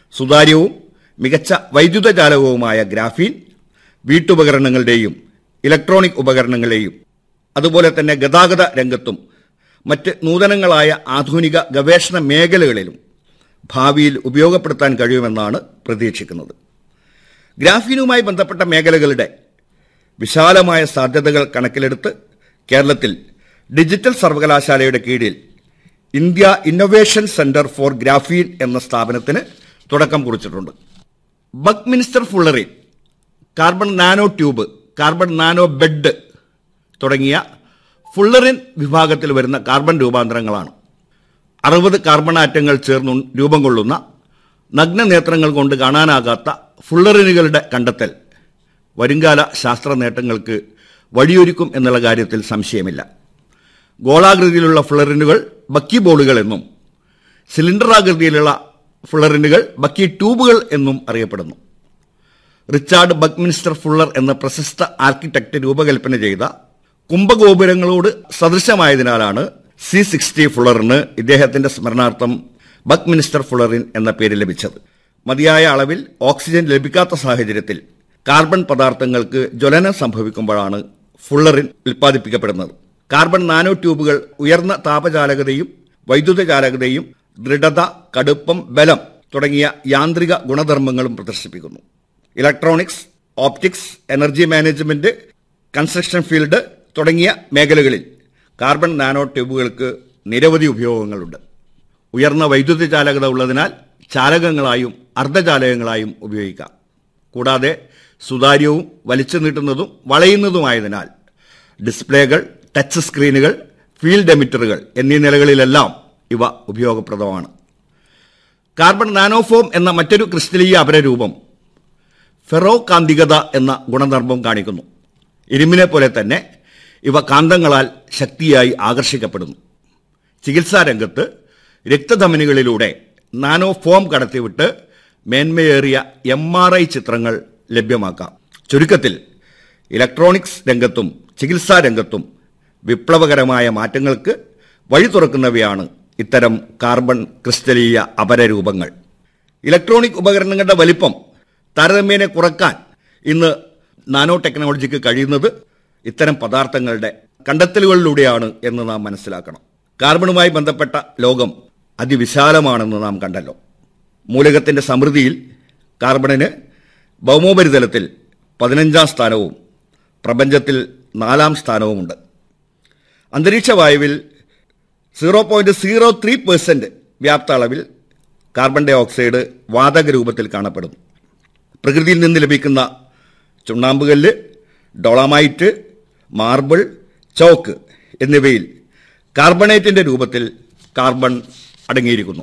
സുതാര്യവും മികച്ച വൈദ്യുതചാലകവുമായ graphene വീട്ടുപകരണങ്ങളുടെയും electronic ഉപകരണങ്ങളെയും അതുപോലെ തന്നെ ഗതാഗത രംഗത്തും മറ്റ് നൂതനങ്ങളായ ആധുനിക ഗവേഷണ മേഖലകളിലും ഭാവിയിൽ ഉപയോഗപ്പെടുത്താൻ കഴിയുമെന്നാണ് പ്രതീക്ഷിക്കുന്നത് ഗ്രാഫീനുമായി ബന്ധപ്പെട്ട മേഖലകളുടെ വിശാലമായ സാധ്യതകൾ കണക്കിലെടുത്ത് കേരളത്തിൽ ഡിജിറ്റൽ സർവകലാശാലയുടെ കീഴിൽ India innovation centre for graphene എന്ന സ്ഥാപനത്തിന് തുടക്കം കുറിച്ചിട്ടുണ്ട് buckminsterfullerene carbon nano tube carbon nano bed തുടങ്ങിയ ഫുള്ളറിൻ വിഭാഗത്തിൽ വരുന്ന കാർബൺ രൂപാന്തരങ്ങളാണ് അറുപത് കാർബൺ ആറ്റങ്ങൾ ചേർന്ന് രൂപം കൊള്ളുന്ന നഗ്നനേത്രങ്ങൾ കൊണ്ട് കാണാനാകാത്ത ഫുള്ളറിനുകളുടെ കണ്ടെത്തൽ വരുംകാല ശാസ്ത്ര നേട്ടങ്ങൾക്ക് വഴിയൊരുക്കും എന്നുള്ള കാര്യത്തിൽ സംശയമില്ല ഗോളാകൃതിയിലുള്ള ഫുള്ളറിനുകൾ ബക്കി ബോളുകൾ എന്നും സിലിണ്ടറാകൃതിയിലുള്ള ഫുള്ളറിനുകൾ ബക്കി ട്യൂബുകൾ എന്നും അറിയപ്പെടുന്നു റിച്ചാർഡ് ബക്മിനിസ്റ്റർ ഫുള്ളർ എന്ന പ്രശസ്ത ആർക്കിടെക്ട് രൂപകൽപ്പന ചെയ്ത കുംഭഗോപുരങ്ങളോട് സദൃശമായതിനാലാണ് സി സിക്സ്റ്റി ഫുള്ളറിന് ഇദ്ദേഹത്തിന്റെ സ്മരണാർത്ഥം ബക്മിനിസ്റ്റർ ഫുള്ളറിൻ എന്ന പേര് ലഭിച്ചത് മതിയായ അളവിൽ ഓക്സിജൻ ലഭിക്കാത്ത സാഹചര്യത്തിൽ കാർബൺ പദാർത്ഥങ്ങൾക്ക് ജ്വലനം സംഭവിക്കുമ്പോഴാണ് ഫുള്ളറിൻ ഉൽപ്പാദിപ്പിക്കപ്പെടുന്നത് കാർബൺ നാനോ ട്യൂബുകൾ ഉയർന്ന താപചാലകതയും വൈദ്യുതചാലകതയും ദൃഢത കടുപ്പം ബലം തുടങ്ങിയ യാന്ത്രിക ഗുണധർമ്മങ്ങളും പ്രദർശിപ്പിക്കുന്നു electronics optics energy management construction field തുടങ്ങിയ മേഖലകളിൽ കാർബൺ നാനോ ട്യൂബുകൾക്ക് നിരവധി ഉപയോഗങ്ങളുണ്ട് ഉയർന്ന വൈദ്യുത ചാലകത ഉള്ളതിനാൽ ചാലകങ്ങളായും അർദ്ധചാലകങ്ങളായും ഉപയോഗിക്കാം കൂടാതെ സുതാര്യവും വലിച്ചു നീട്ടുന്നതും വളയുന്നതുമായതിനാൽ ഡിസ്പ്ലേകൾ ടച്ച് സ്ക്രീനുകൾ ഫീൽഡ് എമിറ്ററുകൾ എന്നീ നിലകളിലെല്ലാം ഇവ ഉപയോഗപ്രദമാണ് കാർബൺ നാനോഫോം എന്ന മറ്റൊരു ക്രിസ്റ്റലീയ അപരരൂപം ഫെറോ കാന്തികത എന്ന ഗുണധർമ്മം കാണിക്കുന്നു ഇരുമ്പിനെ പോലെ തന്നെ ഇവ കാന്തങ്ങളാൽ ശക്തിയായി ആകർഷിക്കപ്പെടുന്നു ചികിത്സാ രംഗത്ത് രക്തധമനികളിലൂടെ നാനോ ഫോം കടത്തിവിട്ട് മേന്മയേറിയ എം ആർ ഐ ചിത്രങ്ങൾ ലഭ്യമാക്കാം ചുരുക്കത്തിൽ ഇലക്ട്രോണിക്സ് രംഗത്തും ചികിത്സാ രംഗത്തും വിപ്ലവകരമായ മാറ്റങ്ങൾക്ക് വഴി തുറക്കുന്നവയാണ് ഇത്തരം കാർബൺ ക്രിസ്റ്റലീയ അപരരൂപങ്ങൾ ഇലക്ട്രോണിക് ഉപകരണങ്ങളുടെ വലിപ്പം താരതമ്യേന കുറക്കാൻ ഇന്ന് നാനോ ടെക്നോളജിക്ക് കഴിയുന്നത് ഇത്തരം പദാർത്ഥങ്ങളുടെ കണ്ടെത്തലുകളിലൂടെയാണ് എന്ന് നാം മനസ്സിലാക്കണം കാർബണുമായി ബന്ധപ്പെട്ട ലോകം അതിവിശാലമാണെന്ന് നാം കണ്ടല്ലോ മൂലകത്തിന്റെ സമൃദ്ധിയിൽ കാർബണിന് ഭൗമോപരിതലത്തിൽ പതിനഞ്ചാം സ്ഥാനവും പ്രപഞ്ചത്തിൽ നാലാം സ്ഥാനവുമുണ്ട് അന്തരീക്ഷ വായുവിൽ zero point zero three percent വ്യാപ്ത അളവിൽ കാർബൺ ഡൈ ഓക്സൈഡ് വാതക രൂപത്തിൽ കാണപ്പെടുന്നു പ്രകൃതിയിൽ നിന്ന് ലഭിക്കുന്ന ചുണ്ണാമ്പുകല്ല് ഡോളമൈറ്റ് മാർബിൾ ചോക്ക് എന്നിവയിൽ കാർബണേറ്റിന്റെ രൂപത്തിൽ കാർബൺ അടങ്ങിയിരിക്കുന്നു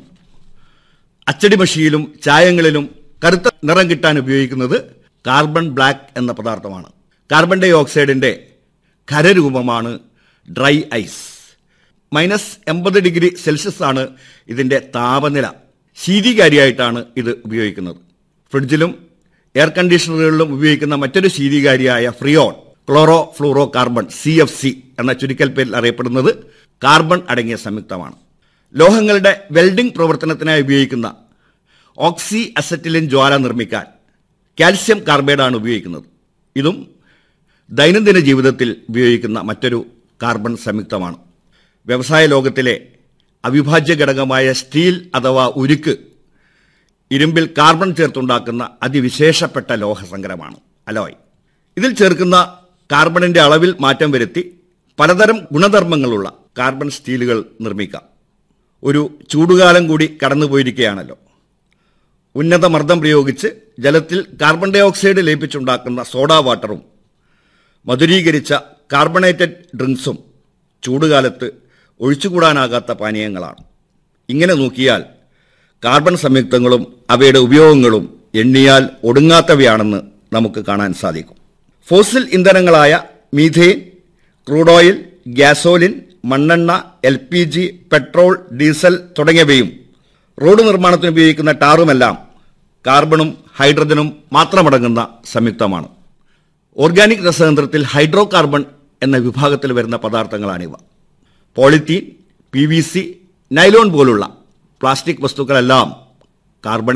അച്ചടി മഷിയിലും ചായങ്ങളിലും കറുത്ത നിറം കിട്ടാൻ ഉപയോഗിക്കുന്നത് കാർബൺ ബ്ലാക്ക് എന്ന പദാർത്ഥമാണ് കാർബൺ ഡൈ ഓക്സൈഡിന്റെ ഖരരൂപമാണ് ഡ്രൈ ഐസ് മൈനസ് എൺപത് ഡിഗ്രി സെൽഷ്യസ് ആണ് ഇതിന്റെ താപനില ശീതീകാരിയായിട്ടാണ് ഇത് ഉപയോഗിക്കുന്നത് ഫ്രിഡ്ജിലും എയർ കണ്ടീഷണറുകളിലും ഉപയോഗിക്കുന്ന മറ്റൊരു ശീതീകാരിയായ freon chlorofluorocarbon C F C എന്ന ചുരുക്കൽ പേരിൽ അറിയപ്പെടുന്നത് കാർബൺ അടങ്ങിയ സംയുക്തമാണ് ലോഹങ്ങളുടെ വെൽഡിംഗ് പ്രവർത്തനത്തിനായി ഉപയോഗിക്കുന്ന ഓക്സി അസറ്റിലിൻ ജ്വാല നിർമ്മിക്കാൻ കാൽസ്യം കാർബൈഡാണ് ഉപയോഗിക്കുന്നത് ഇതും ദൈനംദിന ജീവിതത്തിൽ ഉപയോഗിക്കുന്ന മറ്റൊരു കാർബൺ സംയുക്തമാണ് വ്യവസായ ലോകത്തിലെ അവിഭാജ്യ ഘടകമായ സ്റ്റീൽ അഥവാ ഉരുക്ക് ഇരുമ്പിൽ കാർബൺ ചേർത്തുണ്ടാക്കുന്ന അതിവിശേഷപ്പെട്ട ലോഹസങ്കരമാണ് അലോയ് ഇതിൽ ചേർക്കുന്ന കാർബണിന്റെ അളവിൽ മാറ്റം വരുത്തി പലതരം ഗുണധർമ്മങ്ങളുള്ള കാർബൺ സ്റ്റീലുകൾ നിർമ്മിക്കാം ഒരു ചൂടുകാലം കൂടി കടന്നുപോയിരിക്കുകയാണല്ലോ ഉന്നത മർദ്ദം പ്രയോഗിച്ച് ജലത്തിൽ കാർബൺ ഡൈ ഓക്സൈഡ് ലയിപ്പിച്ചുണ്ടാക്കുന്ന സോഡാ വാട്ടറും മധുരീകരിച്ച കാർബണേറ്റഡ് ഡ്രിങ്ക്സും ചൂടുകാലത്ത് ഒഴിച്ചുകൂടാനാകാത്ത പാനീയങ്ങളാണ് ഇങ്ങനെ നോക്കിയാൽ കാർബൺ സംയുക്തങ്ങളും അവയുടെ ഉപയോഗങ്ങളും എണ്ണിയാൽ ഒടുങ്ങാത്തവയാണെന്ന് നമുക്ക് കാണാൻ സാധിക്കും ഫോസിൽ ഇന്ധനങ്ങളായ മീഥെയിൻ ക്രൂഡ് ഓയിൽ ഗ്യാസോലിൻ മണ്ണെണ്ണ L P G petrol diesel തുടങ്ങിയവയും റോഡ് നിർമ്മാണത്തിന് ഉപയോഗിക്കുന്ന ടാറുമെല്ലാം കാർബണും ഹൈഡ്രജനും മാത്രമടങ്ങുന്ന സംയുക്തമാണ് ഓർഗാനിക് രസതന്ത്രത്തിൽ ഹൈഡ്രോ കാർബൺ എന്ന വിഭാഗത്തിൽ വരുന്ന പദാർത്ഥങ്ങളാണിവ polythene P V C nylon പോലുള്ള പ്ലാസ്റ്റിക് വസ്തുക്കളെല്ലാം കാർബൺ